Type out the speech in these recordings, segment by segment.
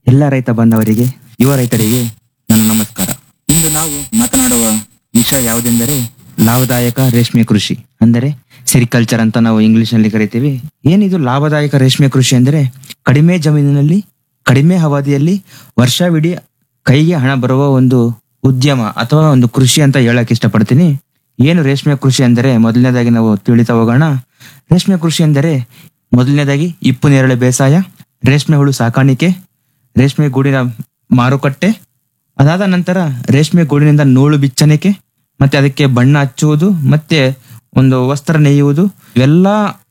ಎಲ್ಲ ರೈತ ಬಾಂಧವರಿಗೆ ಯುವ ರೈತರಿಗೆ ನನ್ನ ನಮಸ್ಕಾರ ಇಂದು ನಾವು ಮಾತನಾಡುವ ವಿಷಯ ಯಾವುದೆಂದರೆ ಲಾಭದಾಯಕ ರೇಷ್ಮೆ ಕೃಷಿ ಅಂದರೆ ಸೆರಿಕಲ್ಚರ್ ಅಂತ ನಾವು ಇಂಗ್ಲಿಷ್ ನಲ್ಲಿ ಕರಿತೀವಿ ಏನಿದು ಲಾಭದಾಯಕ ರೇಷ್ಮೆ ಕೃಷಿ ಅಂದರೆ ಕಡಿಮೆ ಜಮೀನಿನಲ್ಲಿ ಕಡಿಮೆ ಅವಧಿಯಲ್ಲಿ ವರ್ಷವಿಡೀ ಕೈಗೆ ಹಣ ಬರುವ ಒಂದು ಉದ್ಯಮ ಅಥವಾ ಒಂದು ಕೃಷಿ ಅಂತ ಹೇಳಕ್ ಇಷ್ಟಪಡ್ತೀನಿ ಏನು ರೇಷ್ಮೆ ಕೃಷಿ ಅಂದರೆ ಮೊದಲನೇದಾಗಿ ನಾವು ತಿಳಿತಾ ಹೋಗೋಣ ರೇಷ್ಮೆ ಕೃಷಿ ಎಂದರೆ ಮೊದಲನೇದಾಗಿ ಇಪ್ಪು ನೇರಳೆ ಬೇಸಾಯ ರೇಷ್ಮೆ ಹುಳು ಸಾಕಾಣಿಕೆ ರೇಷ್ಮೆ ಗೂಡಿನ ಮಾರುಕಟ್ಟೆ ಅದಾದ ನಂತರ ರೇಷ್ಮೆ ಗೂಡಿನಿಂದ ನೂಲು ಬಿಚ್ಚಣಿಕೆ ಮತ್ತೆ ಅದಕ್ಕೆ ಬಣ್ಣ ಹಚ್ಚುವುದು ಮತ್ತೆ ಒಂದು ವಸ್ತ್ರ ನೇಯುವುದು ಇವೆಲ್ಲ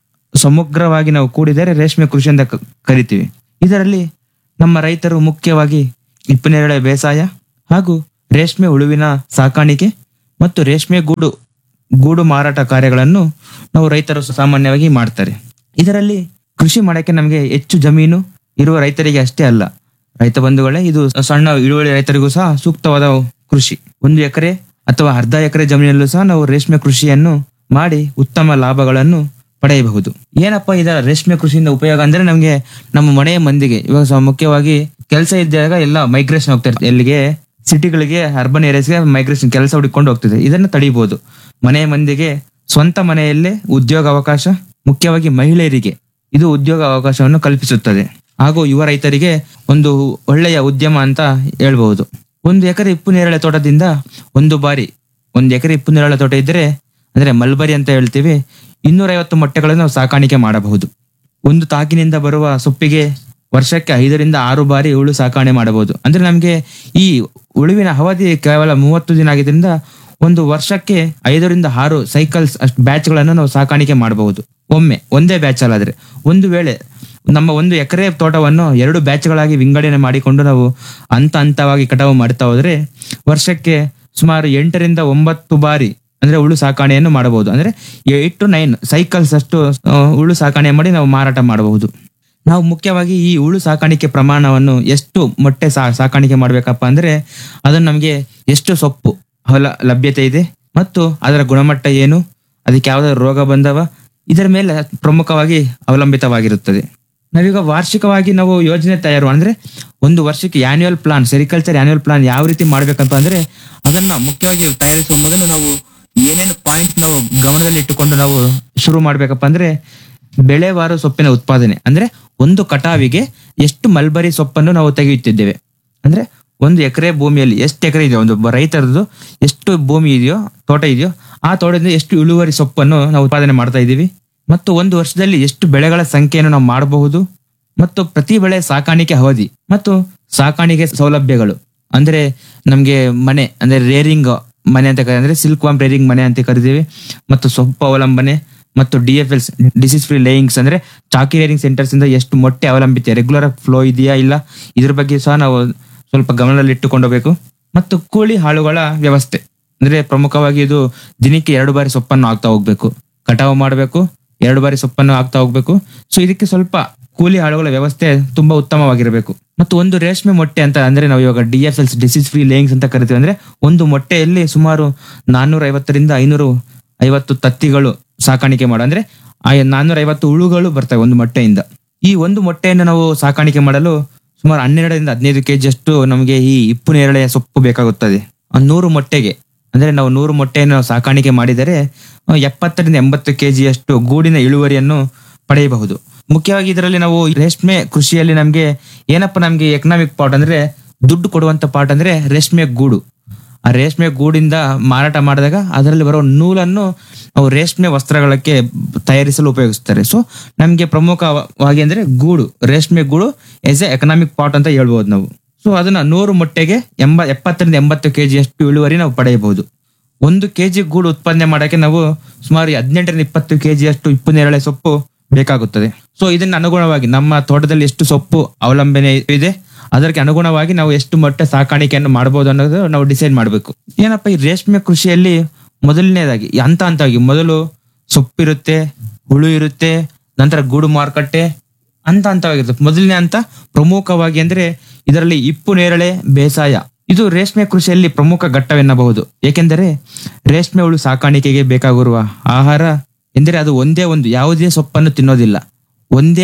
ಸಮಗ್ರವಾಗಿ ನಾವು ಕೂಡಿದರೆ ರೇಷ್ಮೆ ಕೃಷಿ ಅಂತ ಕ- ಕರಿತೀವಿ ಇದರಲ್ಲಿ ನಮ್ಮ ರೈತರು ಮುಖ್ಯವಾಗಿ ಇಪ್ಪನೇರಳೆ ಬೇಸಾಯ ಹಾಗೂ ರೇಷ್ಮೆ ಹುಳುವಿನ ಸಾಕಾಣಿಕೆ ಮತ್ತು ರೇಷ್ಮೆ ಗೂಡು ಗೂಡು ಮಾರಾಟ ಕಾರ್ಯಗಳನ್ನು ನಾವು ರೈತರು ಸಾಮಾನ್ಯವಾಗಿ ಮಾಡ್ತಾರೆ ಇದರಲ್ಲಿ ಕೃಷಿ ಮಾಡಕ್ಕೆ ನಮಗೆ ಹೆಚ್ಚು ಜಮೀನು ಇರುವ ರೈತರಿಗೆ ಅಷ್ಟೇ ಅಲ್ಲ ರೈತ ಬಂಧುಗಳೇ ಇದು ಸಣ್ಣ ಇಳುವರಿ ರೈತರಿಗೂ ಸಹ ಸೂಕ್ತವಾದ ಕೃಷಿ ಒಂದು ಎಕರೆ ಅಥವಾ ಅರ್ಧ ಎಕರೆ ಜಮೀನಲ್ಲೂ ಸಹ ನಾವು ರೇಷ್ಮೆ ಕೃಷಿಯನ್ನು ಮಾಡಿ ಉತ್ತಮ ಲಾಭಗಳನ್ನು ಪಡೆಯಬಹುದು ಏನಪ್ಪಾ ಇದರ ರೇಷ್ಮೆ ಕೃಷಿಯಿಂದ ಉಪಯೋಗ ಅಂದ್ರೆ ನಮಗೆ ನಮ್ಮ ಮನೆಯ ಮಂದಿಗೆ ಇವಾಗ ಸ- ಮುಖ್ಯವಾಗಿ ಕೆಲಸ ಇದ್ದಾಗ ಎಲ್ಲ ಮೈಗ್ರೇಷನ್ ಹೋಗ್ತಾ ಇರ್ತದೆ ಎಲ್ಲಿಗೆ ಸಿಟಿಗಳಿಗೆ ಅರ್ಬನ್ ಏರಿಯಾಸ್ಗೆ ಮೈಗ್ರೇಷನ್ ಕೆಲಸ ಹುಡುಕೊಂಡು ಹೋಗ್ತಿದೆ ಇದನ್ನ ತಡಿಬಹುದು ಮನೆಯ ಮಂದಿಗೆ ಸ್ವಂತ ಮನೆಯಲ್ಲೇ ಉದ್ಯೋಗ ಅವಕಾಶ ಮುಖ್ಯವಾಗಿ ಮಹಿಳೆಯರಿಗೆ ಇದು ಉದ್ಯೋಗ ಅವಕಾಶವನ್ನು ಕಲ್ಪಿಸುತ್ತದೆ ಹಾಗೂ ಯುವ ರೈತರಿಗೆ ಒಂದು ಒಳ್ಳೆಯ ಉದ್ಯಮ ಅಂತ ಹೇಳ್ಬಹುದು ಒಂದು ಎಕರೆ ಇಪ್ಪು ನೇರಳೆ ತೋಟದಿಂದ ಒಂದು ಬಾರಿ ಒಂದು ಎಕರೆ ಇಪ್ಪು ನೇರಳೆ ತೋಟ ಇದ್ದರೆ ಅಂದ್ರೆ ಮಲ್ಬರಿ ಅಂತ ಹೇಳ್ತೀವಿ ಇನ್ನೂರೈವತ್ತು ಮೊಟ್ಟೆಗಳನ್ನು ನಾವು ಸಾಕಾಣಿಕೆ ಮಾಡಬಹುದು ಒಂದು ತಾಕಿನಿಂದ ಬರುವ ಸೊಪ್ಪಿಗೆ ವರ್ಷಕ್ಕೆ ಐದರಿಂದ ಆರು ಬಾರಿ ಹುಳು ಸಾಕಾಣೆ ಮಾಡಬಹುದು ಅಂದ್ರೆ ನಮಗೆ ಈ ಹುಳುವಿನ ಅವಧಿ ಕೇವಲ ಮೂವತ್ತು ದಿನ ಆಗಿದ್ರಿಂದ ಒಂದು ವರ್ಷಕ್ಕೆ ಐದರಿಂದ ಆರು ಸೈಕಲ್ಸ್ ಅಷ್ಟು ಬ್ಯಾಚ್ಗಳನ್ನು ನಾವು ಸಾಕಾಣಿಕೆ ಮಾಡಬಹುದು ಒಮ್ಮೆ ಒಂದೇ ಬ್ಯಾಚ್ ಅಲ್ಲಾದ್ರೆ ಒಂದು ವೇಳೆ ನಮ್ಮ ಒಂದು ಎಕರೆ ತೋಟವನ್ನು ಎರಡು ಬ್ಯಾಚ್ಗಳಾಗಿ ವಿಂಗಡಣೆ ಮಾಡಿಕೊಂಡು ನಾವು ಹಂತ ಹಂತವಾಗಿ ಕಟಾವು ಮಾಡ್ತಾ ಹೋದ್ರೆ ವರ್ಷಕ್ಕೆ ಸುಮಾರು ಎಂಟರಿಂದ ಒಂಬತ್ತು ಬಾರಿ ಅಂದ್ರೆ ಹುಳು ಸಾಕಾಣೆಯನ್ನು ಮಾಡಬಹುದು ಅಂದ್ರೆ ಏಟ್ ಟು ನೈನ್ ಸೈಕಲ್ಸ್ ಅಷ್ಟು ಆ, ಹುಳು ಸಾಕಾಣೆ ಮಾಡಿ ನಾವು ಮಾರಾಟ ಮಾಡಬಹುದು ನಾವು ಮುಖ್ಯವಾಗಿ ಈ ಹುಳು ಸಾಕಾಣಿಕೆ ಪ್ರಮಾಣವನ್ನು ಎಷ್ಟು ಮೊಟ್ಟೆ ಸಾ- ಸಾಕಾಣಿಕೆ ಮಾಡ್ಬೇಕಪ್ಪ ಅಂದ್ರೆ ಅದನ್ನು ನಮಗೆ ಎಷ್ಟು ಸೊಪ್ಪು ಹೊಲ ಲಭ್ಯತೆ ಇದೆ ಮತ್ತು ಅದರ ಗುಣಮಟ್ಟ ಏನು ಅದಕ್ಕೆ ಯಾವ್ದಾದ್ರು ರೋಗ ಬಂದವ ಇದರ ಮೇಲೆ ಪ್ರಮುಖವಾಗಿ ಅವಲಂಬಿತವಾಗಿರುತ್ತದೆ ನಾವೀಗ ವಾರ್ಷಿಕವಾಗಿ ನಾವು ಯೋಜನೆ ತಯಾರು ಅಂದ್ರೆ ಒಂದು ವರ್ಷಕ್ಕೆ annual plan sericulture annual plan ಯಾವ ರೀತಿ ಮಾಡ್ಬೇಕಂತ ಅಂದ್ರೆ ಅದನ್ನ ಮುಖ್ಯವಾಗಿ ತಯಾರಿಸುವ ಮೊದಲು ನಾವು ಏನೇನು ಪಾಯಿಂಟ್ ನಾವು ಗಮನದಲ್ಲಿ ಇಟ್ಟುಕೊಂಡು ನಾವು ಶುರು ಮಾಡ್ಬೇಕಪ್ಪ ಅಂದ್ರೆ ಬೆಳೆವಾರು ಸೊಪ್ಪಿನ ಉತ್ಪಾದನೆ ಅಂದ್ರೆ ಒಂದು ಕಟಾವಿಗೆ ಎಷ್ಟು ಮಲ್ಬರಿ ಸೊಪ್ಪನ್ನು ನಾವು ತೆಗೆಯುತ್ತಿದ್ದೇವೆ ಅಂದ್ರೆ ಒಂದು ಎಕರೆ ಭೂಮಿಯಲ್ಲಿ ಎಷ್ಟು ಎಕರೆ ಇದೆಯೋ ಒಂದು ಒಬ್ಬ ರೈತರದ್ದು ಎಷ್ಟು ಭೂಮಿ ಇದೆಯೋ ತೋಟ ಇದೆಯೋ ಆ ತೋಟದಿಂದ ಎಷ್ಟು ಇಳುವರಿ ಸೊಪ್ಪನ್ನು ನಾವು ಉತ್ಪಾದನೆ ಮಾಡ್ತಾ ಇದ್ದೀವಿ ಮತ್ತು ಒಂದು ವರ್ಷದಲ್ಲಿ ಎಷ್ಟು ಬೆಳೆಗಳ ಸಂಖ್ಯೆಯನ್ನು ನಾವು ಮಾಡಬಹುದು ಮತ್ತು ಪ್ರತಿ ಬೆಳೆ ಸಾಕಾಣಿಕೆ ಅವಧಿ ಮತ್ತು ಸಾಕಾಣಿಕೆ ಸೌಲಭ್ಯಗಳು ಅಂದ್ರೆ ನಮ್ಗೆ ಮನೆ ಅಂದ್ರೆ ರೇರಿಂಗ್ ಮನೆ ಅಂತ ಕರೀ ಅಂದ್ರೆ ಸಿಲ್ಕ್ ವಾಮ್ ರೇರಿಂಗ್ ಮನೆ ಅಂತ ಕರಿತೀವಿ ಮತ್ತು ಸೊಪ್ಪು ಅವಲಂಬನೆ ಮತ್ತು D F Ls disease free layings ಅಂದ್ರೆ ಚಾಕಿ ರೇರಿಂಗ್ ಸೆಂಟರ್ಸ್ ಇಂದ ಎಷ್ಟು ಮೊಟ್ಟೆ ಅವಲಂಬಿತ ರೆಗ್ಯುಲರ್ ಫ್ಲೋ ಇದೆಯಾ ಇಲ್ಲ ಇದ್ರ ಬಗ್ಗೆ ಸಹ ನಾವು ಸ್ವಲ್ಪ ಗಮನದಲ್ಲಿ ಇಟ್ಟುಕೊಂಡೋಗ್ಬೇಕು ಮತ್ತು ಕೂಲಿ ಹಾಳುಗಳ ವ್ಯವಸ್ಥೆ ಅಂದ್ರೆ ಪ್ರಮುಖವಾಗಿ ಇದು ದಿನಕ್ಕೆ ಎರಡು ಬಾರಿ ಸೊಪ್ಪನ್ನು ಹಾಕ್ತಾ ಹೋಗ್ಬೇಕು ಕಟಾವು ಮಾಡಬೇಕು ಎರಡು ಬಾರಿ ಸೊಪ್ಪನ್ನು ಹಾಕ್ತಾ ಹೋಗ್ಬೇಕು ಸೊ ಇದಕ್ಕೆ ಸ್ವಲ್ಪ ಕೂಲಿ ಆಳುಗಳ ವ್ಯವಸ್ಥೆ ತುಂಬಾ ಉತ್ತಮವಾಗಿರಬೇಕು ಮತ್ತು ಒಂದು ರೇಷ್ಮೆ ಮೊಟ್ಟೆ ಅಂತ ಅಂದ್ರೆ ನಾವು ಇವಾಗ D F Ls disease free layings ಅಂತ ಕರಿತೀವಿ ಅಂದ್ರೆ ಒಂದು ಮೊಟ್ಟೆಯಲ್ಲಿ ಸುಮಾರು ನಾನ್ನೂರ ಐವತ್ತರಿಂದ ಐನೂರು ಐವತ್ತು ತತ್ತಿಗಳು ಸಾಕಾಣಿಕೆ ಮಾಡೋ ಅಂದ್ರೆ ಆ ನಾನ್ನೂರ ಐವತ್ತು ಹುಳುಗಳು ಬರ್ತವೆ ಒಂದು ಮೊಟ್ಟೆಯಿಂದ ಈ ಒಂದು ಮೊಟ್ಟೆಯನ್ನು ನಾವು ಸಾಕಾಣಿಕೆ ಮಾಡಲು ಸುಮಾರು ಹನ್ನೆರಡರಿಂದ ಹದಿನೈದು ಕೆಜಿ ಅಷ್ಟು ನಮಗೆ ಈ ಇಪ್ಪು ನೇರಳೆಯ ಸೊಪ್ಪು ಬೇಕಾಗುತ್ತದೆ ಆ ನೂರು ಮೊಟ್ಟೆಗೆ ಅಂದ್ರೆ ನಾವು ನೂರು ಮೊಟ್ಟೆಯನ್ನು ನಾವು ಸಾಕಾಣಿಕೆ ಮಾಡಿದರೆ ಆ, ಎಪ್ಪತ್ತರಿಂದ ಎಂಬತ್ತು ಕೆಜಿಯಷ್ಟು ಗೂಡಿನ ಇಳುವರಿಯನ್ನು ಪಡೆಯಬಹುದು ಮುಖ್ಯವಾಗಿ ಇದರಲ್ಲಿ ನಾವು ರೇಷ್ಮೆ ಕೃಷಿಯಲ್ಲಿ ನಮಗೆ ಏನಪ್ಪ ನಮಗೆ ಎಕನಾಮಿಕ್ ಪಾರ್ಟ್ ಅಂದ್ರೆ ದುಡ್ಡು ಕೊಡುವಂತ ಪಾರ್ಟ್ ಅಂದ್ರೆ ರೇಷ್ಮೆ ಗೂಡು ಆ ರೇಷ್ಮೆ ಗೂಡಿಂದ ಮಾರಾಟ ಮಾಡಿದಾಗ ಅದರಲ್ಲಿ ಬರೋ ನೂಲನ್ನು ನಾವು ರೇಷ್ಮೆ ವಸ್ತ್ರಗಳಕ್ಕೆ ತಯಾರಿಸಲು ಉಪಯೋಗಿಸ್ತಾರೆ ಸೊ ನಮಗೆ ಪ್ರಮುಖವಾಗಿ ಅಂದ್ರೆ ಗೂಡು ರೇಷ್ಮೆ ಗೂಡು ಎಸ್ ಎ ಎಕನಾಮಿಕ್ ಪಾರ್ಟ್ ಅಂತ ಹೇಳ್ಬೋದು ನಾವು ಸೊ ಅದನ್ನ ನೂರು ಮೊಟ್ಟೆಗೆ ಎಂಬ ಎಪ್ಪತ್ತರಿಂದ ಎಂಬತ್ತು ಕೆಜಿ ಅಷ್ಟು ಇಳುವರಿ ನಾವು ಪಡೆಯಬಹುದು ಒಂದು ಕೆಜಿ ಗೂಡು ಉತ್ಪಾದನೆ ಮಾಡಕ್ಕೆ ನಾವು ಸುಮಾರು ಹದಿನೆಂಟರಿಂದ ಇಪ್ಪತ್ತು ಕೆಜಿ ಅಷ್ಟು ಇಪ್ಪು ನೇರಳೆ ಸೊಪ್ಪು ಬೇಕಾಗುತ್ತದೆ ಸೊ ಇದನ್ನ ಅನುಗುಣವಾಗಿ ನಮ್ಮ ತೋಟದಲ್ಲಿ ಎಷ್ಟು ಸೊಪ್ಪು ಅವಲಂಬನೆ ಇದೆ ಅದಕ್ಕೆ ಅನುಗುಣವಾಗಿ ನಾವು ಎಷ್ಟು ಮೊಟ್ಟೆ ಸಾಕಾಣಿಕೆಯನ್ನು ಮಾಡಬಹುದು ಅನ್ನೋದು ನಾವು ಡಿಸೈಡ್ ಮಾಡಬೇಕು ಏನಪ್ಪ ಈ ರೇಷ್ಮೆ ಕೃಷಿಯಲ್ಲಿ ಮೊದಲನೇದಾಗಿ ಹಂತ ಹಂತವಾಗಿ ಮೊದಲು ಸೊಪ್ಪಿರುತ್ತೆ ಹುಳು ಇರುತ್ತೆ ನಂತರ ಗೂಡು ಮಾರುಕಟ್ಟೆ ಹಂತ ಹಂತವಾಗಿರುತ್ತೆ ಮೊದಲನೇ ಹಂತ ಪ್ರಮುಖವಾಗಿ ಅಂದ್ರೆ ಇದರಲ್ಲಿ ಇಪ್ಪು ನೇರಳೆ ಬೇಸಾಯ ಇದು ರೇಷ್ಮೆ ಕೃಷಿಯಲ್ಲಿ ಪ್ರಮುಖ ಘಟ್ಟವೆನ್ನಬಹುದು ಏಕೆಂದರೆ ರೇಷ್ಮೆ ಹುಳು ಸಾಕಾಣಿಕೆಗೆ ಬೇಕಾಗಿರುವ ಆಹಾರ ಎಂದರೆ ಅದು ಒಂದೇ ಒಂದು ಯಾವುದೇ ಸೊಪ್ಪನ್ನು ತಿನ್ನೋದಿಲ್ಲ ಒಂದೇ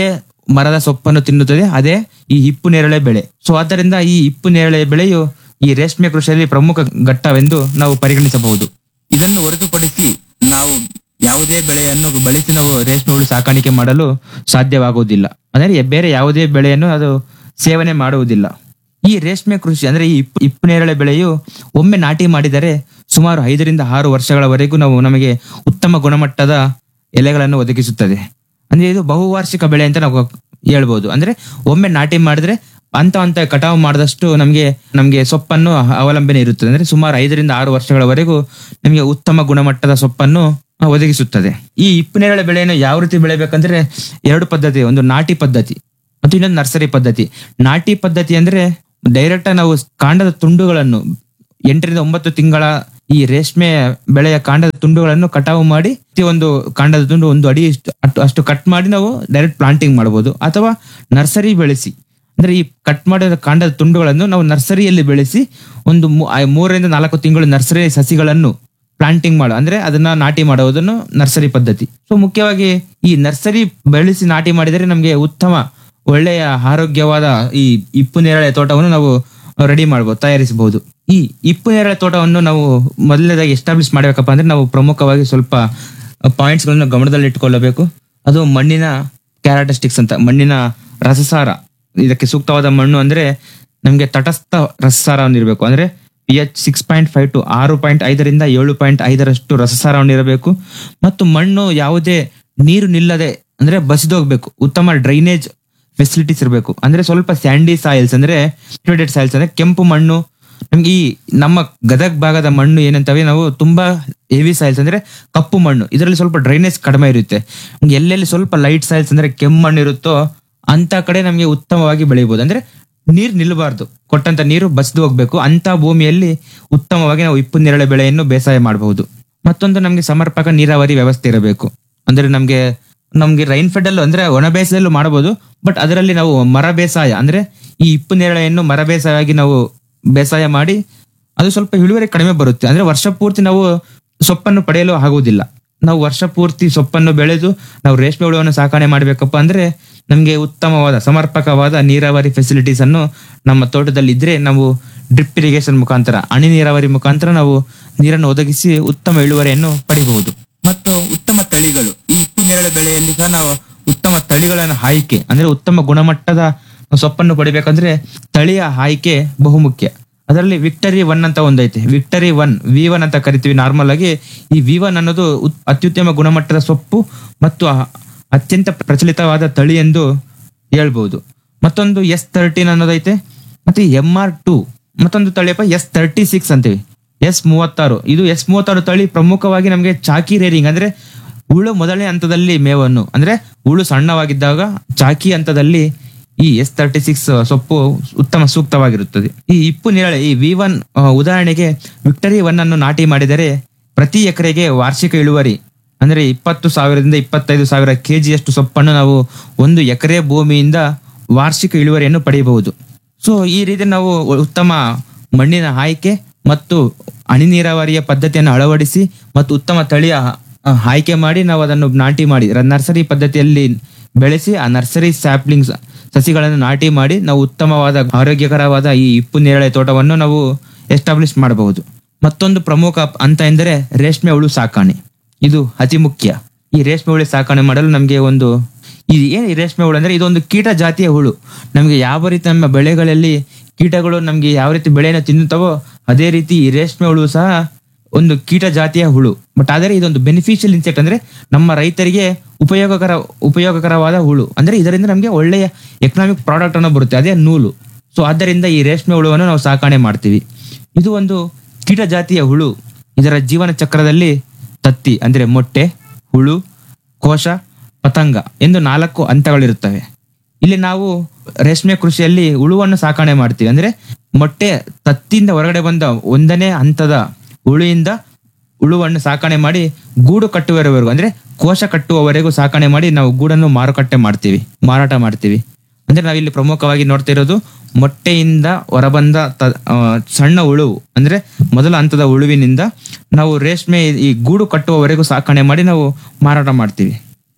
ಮರದ ಸೊಪ್ಪನ್ನು ತಿನ್ನುತ್ತದೆ ಅದೇ ಈ ಹಿಪ್ಪು ನೇರಳೆ ಬೆಳೆ ಸೊ ಆದ್ದರಿಂದ ಈ ಹಿಪ್ಪು ನೇರಳೆ ಬೆಳೆಯು ಈ ರೇಷ್ಮೆ ಕೃಷಿಯಲ್ಲಿ ಪ್ರಮುಖ ಘಟ್ಟವೆಂದು ನಾವು ಪರಿಗಣಿಸಬಹುದು ಇದನ್ನು ಹೊರತುಪಡಿಸಿ ನಾವು ಯಾವುದೇ ಬೆಳೆಯನ್ನು ಬಳಸಿ ನಾವು ರೇಷ್ಮೆ ಹುಳು ಸಾಕಾಣಿಕೆ ಮಾಡಲು ಸಾಧ್ಯವಾಗುವುದಿಲ್ಲ ಅಂದರೆ ಬೇರೆ ಯಾವುದೇ ಬೆಳೆಯನ್ನು ಅದು ಸೇವನೆ ಮಾಡುವುದಿಲ್ಲ ಈ ರೇಷ್ಮೆ ಕೃಷಿ ಅಂದ್ರೆ ಈ ಇಪ್ಪು ಇಪ್ಪು ನೇರಳೆ ಬೆಳೆಯು ಒಮ್ಮೆ ನಾಟಿ ಮಾಡಿದರೆ ಸುಮಾರು ಐದರಿಂದ ಆರು ವರ್ಷಗಳವರೆಗೂ ನಾವು ನಮಗೆ ಉತ್ತಮ ಗುಣಮಟ್ಟದ ಎಲೆಗಳನ್ನು ಒದಗಿಸುತ್ತದೆ ಅಂದ್ರೆ ಇದು ಬಹುವಾರ್ಷಿಕ ಬೆಳೆ ಅಂತ ನಾವು ಹೇಳ್ಬೋದು ಅಂದ್ರೆ ಒಮ್ಮೆ ನಾಟಿ ಮಾಡಿದ್ರೆ ಅಂತ ಅಂತ ಕಟಾವು ಮಾಡಿದಷ್ಟು ನಮಗೆ ನಮಗೆ ಸೊಪ್ಪನ್ನು ಅವಲಂಬನೆ ಇರುತ್ತದೆ ಅಂದ್ರೆ ಸುಮಾರು ಐದರಿಂದ ಆರು ವರ್ಷಗಳವರೆಗೂ ನಮಗೆ ಉತ್ತಮ ಗುಣಮಟ್ಟದ ಸೊಪ್ಪನ್ನು ಆ, ಒದಗಿಸುತ್ತದೆ ಈ ಇಪ್ಪು ನೇರಳೆ ಬೆಳೆಯನ್ನು ಯಾವ ರೀತಿ ಬೆಳೆಬೇಕಂದ್ರೆ ಎರಡು ಪದ್ಧತಿ ಒಂದು ನಾಟಿ ಪದ್ಧತಿ ಮತ್ತು ಇನ್ನೊಂದು ನರ್ಸರಿ ಪದ್ಧತಿ ನಾಟಿ ಪದ್ಧತಿ ಅಂದ್ರೆ ಡೈರೆಕ್ಟ್ ನಾವು ಕಾಂಡದ ತುಂಡುಗಳನ್ನು ಎಂಟರಿಂದ ಒಂಬತ್ತು ತಿಂಗಳ ಈ ರೇಷ್ಮೆ ಬೆಳೆಯ ಕಾಂಡದ ತುಂಡುಗಳನ್ನು ಕಟಾವು ಮಾಡಿ ಒಂದು ಕಾಂಡದ ತುಂಡು ಒಂದು ಅಡಿ ಇಷ್ಟು ಅಷ್ಟು- ಅಷ್ಟು ಕಟ್ ಮಾಡಿ ನಾವು ಡೈರೆಕ್ಟ್ ಪ್ಲಾಂಟಿಂಗ್ ಮಾಡಬಹುದು ಅಥವಾ ನರ್ಸರಿ ಬೆಳೆಸಿ ಅಂದ್ರೆ ಈ ಕಟ್ ಮಾಡಿದ ಕಾಂಡದ ತುಂಡುಗಳನ್ನು ನಾವು ನರ್ಸರಿಯಲ್ಲಿ ಬೆಳೆಸಿ ಒಂದು ಮೂ- ಆ ಮೂರರಿಂದ ನಾಲ್ಕು ತಿಂಗಳು ನರ್ಸರಿ ಸಸಿಗಳನ್ನು ಪ್ಲಾಂಟಿಂಗ್ ಮಾಡು ಅಂದ್ರೆ ಅದನ್ನ ನಾಟಿ ಮಾಡುವುದನ್ನು ನರ್ಸರಿ ಪದ್ಧತಿ ಸೊ ಮುಖ್ಯವಾಗಿ ಈ ನರ್ಸರಿ ಬೆಳೆಸಿ ನಾಟಿ ಮಾಡಿದರೆ ನಮಗೆ ಉತ್ತಮ ಒಳ್ಳೆಯ ಆರೋಗ್ಯವಾದ ಈ ಇಪ್ಪು ನೇರಳೆ ತೋಟವನ್ನು ನಾವು ರೆಡಿ ಮಾಡಬಹುದು ತಯಾರಿಸಬಹುದು ಈ ಇಪ್ಪು ನೇರಳೆ ತೋಟವನ್ನು ನಾವು ಮೊದಲನೇದಾಗಿ ಎಸ್ಟಾಬ್ಲಿಷ್ ಮಾಡಬೇಕಪ್ಪ ಅಂದ್ರೆ ನಾವು ಪ್ರಮುಖವಾಗಿ ಸ್ವಲ್ಪ ಪಾಯಿಂಟ್ಸ್ ಗಳನ್ನು ಗಮನದಲ್ಲಿ ಇಟ್ಕೊಳ್ಳಬೇಕು ಅದು ಮಣ್ಣಿನ ಕ್ಯಾರೆಕ್ಟರಿಸ್ಟಿಕ್ಸ್ ಅಂತ ಮಣ್ಣಿನ ರಸಸಾರ ಇದಕ್ಕೆ ಸೂಕ್ತವಾದ ಮಣ್ಣು ಅಂದ್ರೆ ನಮಗೆ ತಟಸ್ಥ ರಸಸಾರವನ್ನು ಇರಬೇಕು ಅಂದ್ರೆ P H six point five to ಆರು ಪಾಯಿಂಟ್ ಐದರಿಂದ ಏಳು ಪಾಯಿಂಟ್ ಐದರಷ್ಟು ರಸಸಾರವನ್ನು ಇರಬೇಕು ಮತ್ತು ಮಣ್ಣು ಯಾವುದೇ ನೀರು ನಿಲ್ಲದೆ ಅಂದ್ರೆ ಬಸಿದೋಗ್ಬೇಕು ಉತ್ತಮ ಡ್ರೈನೇಜ್ ಫೆಸಿಲಿಟೀಸ್ ಇರಬೇಕು ಅಂದ್ರೆ ಸ್ವಲ್ಪ ಸ್ಯಾಂಡಿ ಸಾಯಿಲ್ಸ್ ಅಂದ್ರೆ ಸಾಯಿಲ್ಸ್ ಅಂದ್ರೆ ಕೆಂಪು ಮಣ್ಣು ನಮ್ಗೆ ಈ ನಮ್ಮ ಗದಗ್ ಭಾಗದ ಮಣ್ಣು ಏನಂತವೆ ನಾವು ತುಂಬಾ ಹೆವಿ ಸಾಯಿಲ್ಸ್ ಅಂದ್ರೆ ಕಪ್ಪು ಮಣ್ಣು ಇದರಲ್ಲಿ ಸ್ವಲ್ಪ ಡ್ರೈನೇಜ್ ಕಡಿಮೆ ಇರುತ್ತೆ ನಮ್ಗೆ ಎಲ್ಲೆಲ್ಲಿ ಸ್ವಲ್ಪ ಲೈಟ್ ಸಾಯಿಲ್ಸ್ ಅಂದ್ರೆ ಕೆಂಪು ಮಣ್ಣು ಇರುತ್ತೋ ಅಂತ ಕಡೆ ನಮಗೆ ಉತ್ತಮವಾಗಿ ಬೆಳೆಯಬಹುದು ಅಂದ್ರೆ ನೀರ್ ನಿಲ್ಲಬಾರ್ದು ಕೊಟ್ಟಂತ ನೀರು ಬಸಿದು ಹೋಗ್ಬೇಕು ಅಂತ ಭೂಮಿಯಲ್ಲಿ ಉತ್ತಮವಾಗಿ ನಾವು ಇಪ್ಪು ನೇರಳೆ ಬೆಳೆಯನ್ನು ಬೇಸಾಯ ಮಾಡಬಹುದು ಮತ್ತೊಂದು ನಮ್ಗೆ ಸಮರ್ಪಕ ನೀರಾವರಿ ವ್ಯವಸ್ಥೆ ಇರಬೇಕು ಅಂದ್ರೆ ನಮ್ಗೆ ನಮ್ಗೆ ರೈನ್ ಫೆಡ್ ಅಲ್ಲೂ ಅಂದ್ರೆ ಒಣ ಬೇಸಾಯದಲ್ಲೂ ಮಾಡಬಹುದು ಬಟ್ ಅದರಲ್ಲಿ ನಾವು ಮರ ಬೇಸಾಯ ಅಂದ್ರೆ ಈ ಇಪ್ಪು ನೇರಳೆಯನ್ನು ಮರ ಬೇಸಾಯವಾಗಿ ನಾವು ಬೇಸಾಯ ಮಾಡಿ ಅದು ಸ್ವಲ್ಪ ಇಳುವರಿ ಕಡಿಮೆ ಬರುತ್ತೆ ಅಂದ್ರೆ ವರ್ಷ ಪೂರ್ತಿ ನಾವು ಸೊಪ್ಪನ್ನು ಪಡೆಯಲು ಆಗುವುದಿಲ್ಲ ನಾವು ವರ್ಷ ಪೂರ್ತಿ ಸೊಪ್ಪನ್ನು ಬೆಳೆದು ನಾವು ರೇಷ್ಮೆ ಹುಳುವನ್ನು ಸಾಕಣೆ ಮಾಡಬೇಕಪ್ಪ ಅಂದ್ರೆ ನಮಗೆ ಉತ್ತಮವಾದ ಸಮರ್ಪಕವಾದ ನೀರಾವರಿ ಫೆಸಿಲಿಟೀಸ್ ಅನ್ನು ನಮ್ಮ ತೋಟದಲ್ಲಿ ಇದ್ರೆ ನಾವು ಡ್ರಿಪ್ ಇರಿಗೇಷನ್ ಮುಖಾಂತರ ಹನಿ ನೀರಾವರಿ ಮುಖಾಂತರ ನಾವು ನೀರನ್ನು ಒದಗಿಸಿ ಉತ್ತಮ ಇಳುವರಿಯನ್ನು ಪಡಿಬಹುದು ಮತ್ತು ಉತ್ತಮ ತಳಿಗಳು ಈ ಇಪ್ಪು ನೇರಳೆ ಬೆಳೆಯಲ್ಲಿ ಸಹ ನಾವು ಉತ್ತಮ ತಳಿಗಳನ್ನು ಆಯ್ಕೆ ಅಂದ್ರೆ ಉತ್ತಮ ಗುಣಮಟ್ಟದ ಸೊಪ್ಪನ್ನು ಪಡಿಬೇಕಂದ್ರೆ ತಳಿಯ ಆಯ್ಕೆ ಬಹುಮುಖ್ಯ ಅದರಲ್ಲಿ ವಿಕ್ಟರಿ ಒನ್ ಅಂತ ಒಂದೈತೆ ವಿಕ್ಟರಿ ಒನ್ ವಿ ಒನ್ ಅಂತ ಕರಿತೀವಿ ನಾರ್ಮಲ್ ಆಗಿ ಈ ವಿ ಒನ್ ಅನ್ನೋದು ಉತ್- ಅತ್ಯುತ್ತಮ ಗುಣಮಟ್ಟದ ಸೊಪ್ಪು ಮತ್ತು ಅ- ಅತ್ಯಂತ ಪ್ರಚಲಿತವಾದ ತಳಿ ಎಂದು ಹೇಳ್ಬಹುದು ಮತ್ತೊಂದು ಎಸ್ ತರ್ಟೀನ್ ಅನ್ನೋದೈತೆ ಮತ್ತೆ ಎಂ ಆರ್ ಟು ಮತ್ತೊಂದು ತಳಿಯಪ್ಪ ಎಸ್ ತರ್ಟಿ ಸಿಕ್ಸ್ ಅಂತೀವಿ ಎಸ್ ಮೂವತ್ತಾರು ಇದು ಎಸ್ ಮೂವತ್ತಾರು ತಳಿ ಪ್ರಮುಖವಾಗಿ ನಮಗೆ ಚಾಕಿ ರೇರಿಂಗ್ ಅಂದ್ರೆ ಹುಳು ಮೊದಲನೇ ಹಂತದಲ್ಲಿ ಮೇವನ್ನು ಅಂದ್ರೆ ಹುಳು ಸಣ್ಣವಾಗಿದ್ದಾಗ ಚಾಕಿ ಹಂತದಲ್ಲಿ ಈ ಎಸ್ ತರ್ಟಿ ಸಿಕ್ಸ್ ಸೊಪ್ಪು ಉತ್ತಮ ಸೂಕ್ತವಾಗಿರುತ್ತದೆ ಈ ಇಪ್ಪು ನೇರಳೆ ಈ ವಿ ಒನ್ ಉದಾಹರಣೆಗೆ ವಿಕ್ಟರಿ ಒನ್ ಅನ್ನು ನಾಟಿ ಮಾಡಿದರೆ ಪ್ರತಿ ಎಕರೆಗೆ ವಾರ್ಷಿಕ ಇಳುವರಿ ಅಂದ್ರೆ ಇಪ್ಪತ್ತು ಸಾವಿರದಿಂದ ಇಪ್ಪತ್ತೈದು ಸಾವಿರ ಕೆಜಿಯಷ್ಟು ಸೊಪ್ಪನ್ನು ನಾವು ಒಂದು ಎಕರೆ ಭೂಮಿಯಿಂದ ವಾರ್ಷಿಕ ಇಳುವರಿಯನ್ನು ಪಡೆಯಬಹುದು ಸೊ ಈ ರೀತಿ ನಾವು ಉತ್ತಮ ಮಣ್ಣಿನ ಆಯ್ಕೆ ಮತ್ತು ಹನಿ ನೀರಾವರಿಯ ಪದ್ಧತಿಯನ್ನು ಅಳವಡಿಸಿ ಮತ್ತು ಉತ್ತಮ ತಳಿಯ ಆ, ಆಯ್ಕೆ ಮಾಡಿ ನಾವು ಅದನ್ನು ನಾಟಿ ಮಾಡಿ ರ- ನರ್ಸರಿ ಪದ್ಧತಿಯಲ್ಲಿ ಬೆಳೆಸಿ ಆ ನರ್ಸರಿ ಸ್ಯಾಪ್ಲಿಂಗ್ಸ್ ಸಸಿಗಳನ್ನು ನಾಟಿ ಮಾಡಿ ನಾವು ಉತ್ತಮವಾದ ಆರೋಗ್ಯಕರವಾದ ಈ ಇಪ್ಪು ನೇರಳೆ ತೋಟವನ್ನು ನಾವು ಎಸ್ಟಾಬ್ಲಿಷ್ ಮಾಡಬಹುದು ಮತ್ತೊಂದು ಪ್ರಮುಖ ಅಂತ ಎಂದರೆ ರೇಷ್ಮೆ ಹುಳು ಸಾಕಾಣೆ ಇದು ಅತಿ ಮುಖ್ಯ ಈ ರೇಷ್ಮೆ ಹುಳು ಸಾಕಣೆ ಮಾಡಲು ನಮಗೆ ಒಂದು ಈ ಏನು ಈ ರೇಷ್ಮೆ ಹುಳು ಅಂದ್ರೆ ಇದೊಂದು ಕೀಟ ಜಾತಿಯ ಹುಳು ನಮಗೆ ಯಾವ ರೀತಿ ನಮ್ಮ ಬೆಳೆಗಳಲ್ಲಿ ಕೀಟಗಳು ನಮಗೆ ಯಾವ ರೀತಿ ಬೆಳೆಯನ್ನು ತಿನ್ನುತ್ತವೋ ಅದೇ ರೀತಿ ಈ ರೇಷ್ಮೆ ಹುಳು ಸಹ ಒಂದು ಕೀಟ ಜಾತಿಯ ಹುಳು ಬಟ್ ಆದರೆ ಇದೊಂದು ಬೆನಿಫಿಷಿಯಲ್ ಇನ್ಸೆಕ್ಟ್ ಅಂದ್ರೆ ನಮ್ಮ ರೈತರಿಗೆ ಉಪಯೋಗಕರ ಉಪಯೋಗಕರವಾದ ಹುಳು ಅಂದ್ರೆ ಇದರಿಂದ ನಮಗೆ ಒಳ್ಳೆಯ ಎಕನಾಮಿಕ್ ಪ್ರಾಡಕ್ಟ್ ಅನ್ನು ಬರುತ್ತೆ ಅದೇ ನೂಲು ಸೊ ಆದ್ದರಿಂದ ಈ ರೇಷ್ಮೆ ಹುಳುವನ್ನು ನಾವು ಸಾಕಣೆ ಮಾಡ್ತೀವಿ ಇದು ಒಂದು ಕೀಟ ಜಾತಿಯ ಹುಳು ಇದರ ಜೀವನ ಚಕ್ರದಲ್ಲಿ ತತ್ತಿ ಅಂದ್ರೆ ಮೊಟ್ಟೆ ಹುಳು ಕೋಶ ಪತಂಗ ಎಂದು ನಾಲ್ಕು ಹಂತಗಳಿರುತ್ತವೆ ಇಲ್ಲಿ ನಾವು ರೇಷ್ಮೆ ಕೃಷಿಯಲ್ಲಿ ಹುಳುವನ್ನು ಸಾಕಣೆ ಮಾಡ್ತೀವಿ ಅಂದ್ರೆ ಮೊಟ್ಟೆ ತತ್ತಿಯಿಂದ ಹೊರಗಡೆ ಬಂದ ಒಂದನೇ ಹಂತದ ಹುಳಿಯಿಂದ ಹುಳುವನ್ನು ಸಾಕಣೆ ಮಾಡಿ ಗೂಡು ಕಟ್ಟುವವರೆಗೂ ಅಂದ್ರೆ ಕೋಶ ಕಟ್ಟುವವರೆಗೂ ಸಾಕಣೆ ಮಾಡಿ ನಾವು ಗೂಡನ್ನು ಮಾರುಕಟ್ಟೆ ಮಾಡ್ತೀವಿ ಮಾರಾಟ ಮಾಡ್ತೀವಿ ಅಂದ್ರೆ ನಾವಿಲ್ಲಿ ಪ್ರಮುಖವಾಗಿ ನೋಡ್ತಾ ಇರೋದು ಮೊಟ್ಟೆಯಿಂದ ಹೊರಬಂದ ತ- ಆ, ಸಣ್ಣ ಹುಳು ಅಂದ್ರೆ ಮೊದಲ ಹಂತದ ಹುಳುವಿನಿಂದ ನಾವು ರೇಷ್ಮೆ ಈ ಗೂಡು ಕಟ್ಟುವವರೆಗೂ ಸಾಕಣೆ ಮಾಡಿ ನಾವು ಮಾರಾಟ ಮಾಡ್ತೀವಿ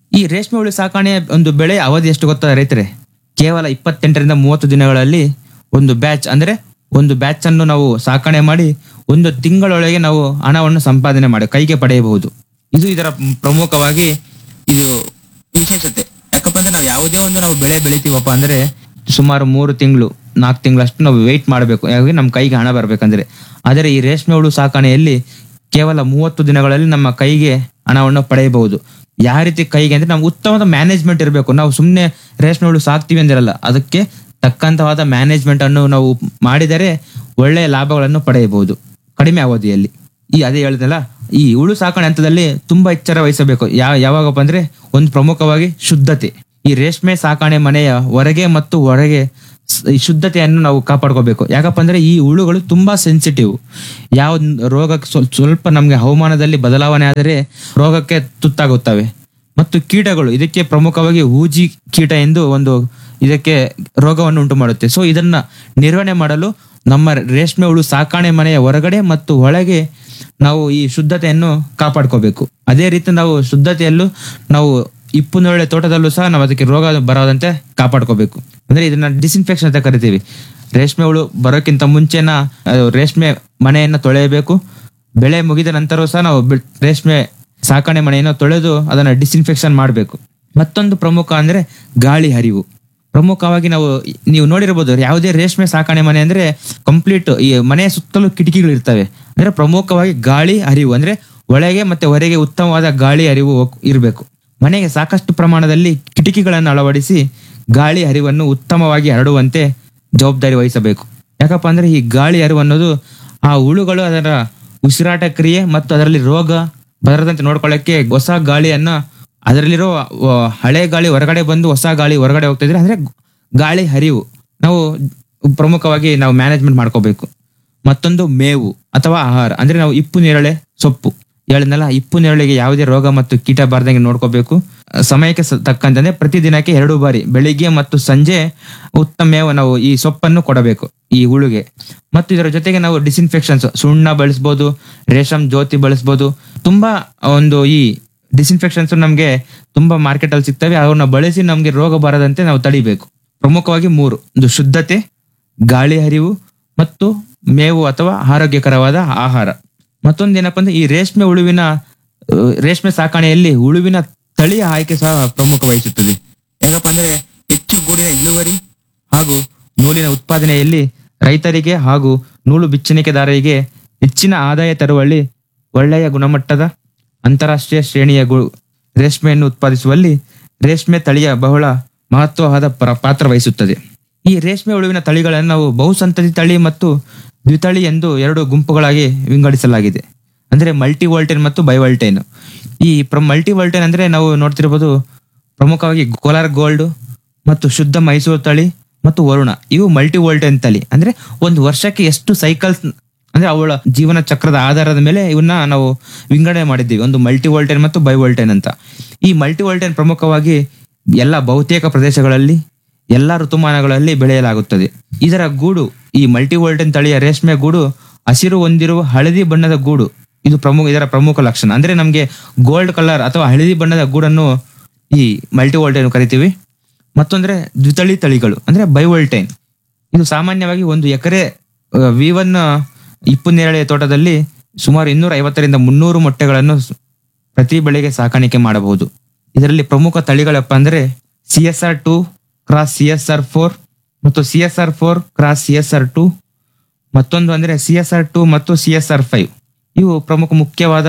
ಈ ರೇಷ್ಮೆ ಹುಳು ಸಾಕಣೆ ಒಂದು ಬೆಳೆ ಅವಧಿ ಎಷ್ಟು ಗೊತ್ತಾ ರೈತರೆ ಕೇವಲ ಇಪ್ಪತ್ತೆಂಟರಿಂದ ಮೂವತ್ತು ದಿನಗಳಲ್ಲಿ ಒಂದು ಬ್ಯಾಚ್ ಅಂದ್ರೆ ಒಂದು ಬ್ಯಾಚ್ ಅನ್ನು ನಾವು ಸಾಕಣೆ ಮಾಡಿ ಒಂದು ತಿಂಗಳೊಳಗೆ ನಾವು ಹಣವನ್ನು ಸಂಪಾದನೆ ಮಾಡಿ ಕೈಗೆ ಪಡೆಯಬಹುದು ಇದು ಇದರ ಪ್ರಮುಖವಾಗಿ ಇದು ವಿಶೇಷತೆ ಯಾಕಪ್ಪ ಅಂದ್ರೆ ನಾವು ಯಾವುದೇ ಒಂದು ನಾವು ಬೆಳೆ ಬೆಳಿತೀವಪ್ಪ ಅಂದ್ರೆ ಸುಮಾರು ಮೂರು ತಿಂಗಳು ನಾಲ್ಕು ತಿಂಗಳಷ್ಟು ನಾವು ವೆಯ್ಟ್ ಮಾಡಬೇಕು ಯಾಕೆ ನಮ್ಮ ಕೈಗೆ ಹಣ ಬರ್ಬೇಕಂದ್ರೆ ಆದರೆ ಈ ರೇಷ್ಮೆ ಹುಳು ಸಾಕಣೆಯಲ್ಲಿ ಕೇವಲ ಮೂವತ್ತು ದಿನಗಳಲ್ಲಿ ನಮ್ಮ ಕೈಗೆ ಹಣವನ್ನು ಪಡೆಯಬಹುದು ಯಾವ ರೀತಿ ಕೈಗೆ ಅಂದ್ರೆ ನಾವು ಉತ್ತಮವಾದ ಮ್ಯಾನೇಜ್ಮೆಂಟ್ ಇರಬೇಕು ನಾವು ಸುಮ್ಮನೆ ರೇಷ್ಮೆ ಹುಳು ಸಾಕ್ತೀವಿ ಅಂದಿರಲ್ಲ ಅದಕ್ಕೆ ತಕ್ಕಂತವಾದ ಮ್ಯಾನೇಜ್ಮೆಂಟ್ ಅನ್ನು ನಾವು ಮಾಡಿದರೆ ಒಳ್ಳೆಯ ಲಾಭಗಳನ್ನು ಪಡೆಯಬಹುದು ಕಡಿಮೆ ಅವಧಿಯಲ್ಲಿ ಈ ಅದೇ ಹೇಳಿದಲ್ಲ ಈ ಹುಳು ಸಾಕಣೆ ಹಂತದಲ್ಲಿ ತುಂಬಾ ಎಚ್ಚರ ವಹಿಸಬೇಕು ಯಾವ ಯಾವಾಗಪ್ಪ ಅಂದ್ರೆ ಒಂದು ಪ್ರಮುಖವಾಗಿ ಶುದ್ಧತೆ ಈ ರೇಷ್ಮೆ ಸಾಕಣೆ ಮನೆಯ ಹೊರಗೆ ಮತ್ತು ಹೊರಗೆ ಸ್- ಈ ಶುದ್ಧತೆಯನ್ನು ನಾವು ಕಾಪಾಡ್ಕೋಬೇಕು ಯಾಕಪ್ಪ ಅಂದ್ರೆ ಈ ಹುಳುಗಳು ತುಂಬಾ ಸೆನ್ಸಿಟಿವ್ ಯಾವ ರೋಗಕ್ಕೆ ಸ್ವಲ್ಪ ಸ್ವಲ್ಪ ನಮ್ಗೆ ಹವಾಮಾನದಲ್ಲಿ ಬದಲಾವಣೆ ಆದರೆ ರೋಗಕ್ಕೆ ತುತ್ತಾಗುತ್ತವೆ ಮತ್ತು ಕೀಟಗಳು ಇದಕ್ಕೆ ಪ್ರಮುಖವಾಗಿ ಹೂಜಿ ಕೀಟ ಎಂದು ಒಂದು ಇದಕ್ಕೆ ರೋಗವನ್ನು ಉಂಟು ಮಾಡುತ್ತೆ ಸೊ ಇದನ್ನ ನಿರ್ವಹಣೆ ಮಾಡಲು ನಮ್ಮ ರೇಷ್ಮೆ ಹುಳು ಸಾಕಣೆ ಮನೆಯ ಹೊರಗಡೆ ಮತ್ತು ಒಳಗೆ ನಾವು ಈ ಶುದ್ಧತೆಯನ್ನು ಕಾಪಾಡ್ಕೋಬೇಕು ಅದೇ ರೀತಿ ನಾವು ಶುದ್ಧತೆಯಲ್ಲೂ ನಾವು ಇಪ್ಪುನೊಳ್ಳೆ ತೋಟದಲ್ಲೂ ಸಹ ನಾವು ಅದಕ್ಕೆ ರೋಗ ಬರದಂತೆ ಕಾಪಾಡ್ಕೋಬೇಕು ಅಂದ್ರೆ ಇದನ್ನ ಡಿಸ್ಇನ್ಫೆಕ್ಷನ್ ಅಂತ ಕರಿತೀವಿ ರೇಷ್ಮೆ ಹುಳು ಬರೋಕ್ಕಿಂತ ಮುಂಚೆನ ಅದು ರೇಷ್ಮೆ ಮನೆಯನ್ನ ತೊಳೆಯಬೇಕು ಬೆಳೆ ಮುಗಿದ ನಂತರ ಸಹ ನಾವು ಬೆ- ರೇಷ್ಮೆ ಸಾಕಣೆ ಮನೆಯನ್ನು ತೊಳೆದು ಅದನ್ನ ಡಿಸ್ಇನ್ಫೆಕ್ಷನ್ ಮಾಡಬೇಕು ಮತ್ತೊಂದು ಪ್ರಮುಖ ಅಂದ್ರೆ ಗಾಳಿ ಹರಿವು ಪ್ರಮುಖವಾಗಿ ನಾವು ನೀವು ನೋಡಿರ್ಬೋದು ಯಾವುದೇ ರೇಷ್ಮೆ ಸಾಕಣೆ ಮನೆ ಅಂದ್ರೆ ಕಂಪ್ಲೀಟ್ ಈ ಮನೆಯ ಸುತ್ತಲೂ ಕಿಟಕಿಗಳು ಇರ್ತವೆ ಅಂದ್ರೆ ಪ್ರಮುಖವಾಗಿ ಗಾಳಿ ಹರಿವು ಅಂದ್ರೆ ಒಳಗೆ ಮತ್ತೆ ಹೊರಗೆ ಉತ್ತಮವಾದ ಗಾಳಿ ಹರಿವು ಇರಬೇಕು ಮನೆಗೆ ಸಾಕಷ್ಟು ಪ್ರಮಾಣದಲ್ಲಿ ಕಿಟಕಿಗಳನ್ನು ಅಳವಡಿಸಿ ಗಾಳಿ ಹರಿವನ್ನು ಉತ್ತಮವಾಗಿ ಹರಡುವಂತೆ ಜವಾಬ್ದಾರಿ ವಹಿಸಬೇಕು ಯಾಕಪ್ಪ ಅಂದ್ರೆ ಈ ಗಾಳಿ ಹರಿವು ಅನ್ನೋದು ಆ ಹುಳುಗಳು ಅದರ ಉಸಿರಾಟ ಕ್ರಿಯೆ ಮತ್ತು ಅದರಲ್ಲಿ ರೋಗ ಬರದಂತೆ ನೋಡ್ಕೊಳ್ಳಕ್ಕೆ ಹೊಸ ಗಾಳಿಯನ್ನ ಅದರಲ್ಲಿರೋ ಆ, ಹಳೆ ಗಾಳಿ ಹೊರಗಡೆ ಬಂದು ಹೊಸ ಗಾಳಿ ಹೊರಗಡೆ ಹೋಗ್ತಾ ಇದ್ರೆ ಅಂದ್ರೆ ಗಾಳಿ ಹರಿವು ನಾವು ಪ್ರಮುಖವಾಗಿ ನಾವು ಮ್ಯಾನೇಜ್ಮೆಂಟ್ ಮಾಡ್ಕೋಬೇಕು ಮತ್ತೊಂದು ಮೇವು ಅಥವಾ ಆಹಾರ ಅಂದ್ರೆ ನಾವು ಇಪ್ಪು ನೇರಳೆ ಸೊಪ್ಪು ಹೇಳಿದ್ನಲ್ಲ ಇಪ್ಪು ನೇರಳೆಗೆ ಯಾವುದೇ ರೋಗ ಮತ್ತು ಕೀಟ ಬಾರದಂಗೆ ನೋಡ್ಕೋಬೇಕು ಅಹ್, ಸಮಯಕ್ಕೆ ಸ- ತಕ್ಕಂತೆ ಪ್ರತಿದಿನಕ್ಕೆ ಎರಡು ಬಾರಿ ಬೆಳಿಗ್ಗೆ ಮತ್ತು ಸಂಜೆ ಉತ್ತಮ ಮೇವು ನಾವು ಈ ಸೊಪ್ಪನ್ನು ಕೊಡಬೇಕು ಈ ಹುಳುಗೆ ಮತ್ತು ಇದರ ಜೊತೆಗೆ ನಾವು ಡಿಸ್ಇನ್ಫೆಕ್ಷನ್ಸ್ ಸುಣ್ಣ ಬಳಸ್ಬೋದು ರೇಷಮ್ ಜ್ಯೋತಿ ಬಳಸ್ಬೋದು ತುಂಬಾ ಒಂದು ಈ ಡಿಸ್ಇನ್ಫೆಕ್ಷನ್ಸ್ ನಮಗೆ ತುಂಬಾ ಮಾರ್ಕೆಟ್ ಅಲ್ಲಿ ಸಿಗ್ತವೆ ಅವನ್ನ ಬಳಸಿ ನಮಗೆ ರೋಗ ಬರದಂತೆ ನಾವು ತಡಿಬೇಕು ಪ್ರಮುಖವಾಗಿ ಮೂರು ಒಂದು ಶುದ್ಧತೆ ಗಾಳಿ ಹರಿವು ಮತ್ತು ಮೇವು ಅಥವಾ ಆರೋಗ್ಯಕರವಾದ ಆಹಾರ ಮತ್ತೊಂದು ಏನಪ್ಪಾ ಅಂದ್ರೆ ಈ ರೇಷ್ಮೆ ಹುಳುವಿನ ಆ, ರೇಷ್ಮೆ ಸಾಕಣೆಯಲ್ಲಿ ಹುಳುವಿನ ತಳಿಯ ಆಯ್ಕೆ ಸಹ ಪ್ರಮುಖ ವಹಿಸುತ್ತದೆ ಯಾಕಪ್ಪ ಅಂದ್ರೆ ಹೆಚ್ಚು ಗೂಡಿನ ಇಳುವರಿ ಹಾಗೂ ನೂಲಿನ ಉತ್ಪಾದನೆಯಲ್ಲಿ ರೈತರಿಗೆ ಹಾಗೂ ನೂಲು ಬಿಚ್ಚಣಿಕೆದಾರರಿಗೆ ಹೆಚ್ಚಿನ ಆದಾಯ ತರುವಲ್ಲಿ ಒಳ್ಳೆಯ ಗುಣಮಟ್ಟದ ಅಂತಾರಾಷ್ಟ್ರೀಯ ಶ್ರೇಣಿಯ ಗು ರೇಷ್ಮೆಯನ್ನು ಉತ್ಪಾದಿಸುವಲ್ಲಿ ರೇಷ್ಮೆ ತಳಿಯ ಬಹಳ ಮಹತ್ವವಾದ ಪ್ರ- ಪಾತ್ರ ವಹಿಸುತ್ತದೆ ಈ ರೇಷ್ಮೆ ಹುಳುವಿನ ತಳಿಗಳನ್ನು ನಾವು ಬಹುಸಂತತಿ ತಳಿ ಮತ್ತು ದ್ವಿತಳಿ ಎಂದು ಎರಡು ಗುಂಪುಗಳಾಗಿ ವಿಂಗಡಿಸಲಾಗಿದೆ ಅಂದ್ರೆ ಮಲ್ಟಿ ವೋಲ್ಟೇನ್ ಮತ್ತು ಬೈವೋಲ್ಟೇನ್ ಈ ಪ್ರ ಮಲ್ಟಿ ವೋಲ್ಟೇನ್ ಅಂದ್ರೆ ನಾವು ನೋಡ್ತಿರ್ಬೋದು ಪ್ರಮುಖವಾಗಿ ಕೋಲಾರ ಗೋಲ್ಡ್ ಮತ್ತು ಶುದ್ಧ ಮೈಸೂರು ತಳಿ ಮತ್ತು ವರುಣ ಇವು ಮಲ್ಟಿ ವೋಲ್ಟೇನ್ ತಳಿ ಅಂದ್ರೆ ಒಂದು ವರ್ಷಕ್ಕೆ ಎಷ್ಟು ಸೈಕಲ್ಸ್ ಅಂದ್ರೆ ಅವಳ ಜೀವನ ಚಕ್ರದ ಆಧಾರದ ಮೇಲೆ ಇವನ್ನ ನಾವು ವಿಂಗಡಣೆ ಮಾಡಿದ್ದೀವಿ ಒಂದು ಮಲ್ಟಿ ವೋಲ್ಟೇನ್ ಮತ್ತು ಬೈ ವೋಲ್ಟೇನ್ ಅಂತ ಈ ಮಲ್ಟಿ ವೋಲ್ಟೇನ್ ಪ್ರಮುಖವಾಗಿ ಎಲ್ಲ ಬಹುತೇಕ ಪ್ರದೇಶಗಳಲ್ಲಿ ಎಲ್ಲ ಋತುಮಾನಗಳಲ್ಲಿ ಬೆಳೆಯಲಾಗುತ್ತದೆ ಇದರ ಗೂಡು ಈ ಮಲ್ಟಿ ವೋಲ್ಟೇನ್ ತಳಿಯ ರೇಷ್ಮೆ ಗೂಡು ಹಸಿರು ಹೊಂದಿರುವ ಹಳದಿ ಬಣ್ಣದ ಗೂಡು ಇದು ಪ್ರಮುಖ ಇದರ ಪ್ರಮುಖ ಲಕ್ಷಣ ಅಂದ್ರೆ ನಮಗೆ ಗೋಲ್ಡ್ ಕಲರ್ ಅಥವಾ ಹಳದಿ ಬಣ್ಣದ ಗೂಡನ್ನು ಈ ಮಲ್ಟಿ ವೋಲ್ಟೇನ್ ಕರಿತೀವಿ ಮತ್ತೊಂದ್ರೆ ದ್ವಿತಳಿ ತಳಿಗಳು ಅಂದ್ರೆ ಬೈವೋಲ್ಟೈನ್ ಇದು ಸಾಮಾನ್ಯವಾಗಿ ಒಂದು ಎಕರೆ ವಿ ಒನ್ ಇಪ್ಪು ನೇರಳೆ ತೋಟದಲ್ಲಿ ಸುಮಾರು ಇನ್ನೂರ ಐವತ್ತರಿಂದ ಮುನ್ನೂರು ಮೊಟ್ಟೆಗಳನ್ನು ಸ್- ಪ್ರತಿ ಬೆಳೆಗೆ ಸಾಕಾಣಿಕೆ ಮಾಡಬಹುದು ಇದರಲ್ಲಿ ಪ್ರಮುಖ ತಳಿಗಳಪ್ಪ ಅಂದ್ರೆ C S R two cross C S R four ಮತ್ತು C S R four cross C S R two ಮತ್ತೊಂದು ಅಂದ್ರೆ ಸಿ ಎಸ್ ಆರ್ ಟು ಮತ್ತು ಸಿ ಎಸ್ ಆರ್ ಫೈವ್ ಇವು ಪ್ರಮುಖ ಮುಖ್ಯವಾದ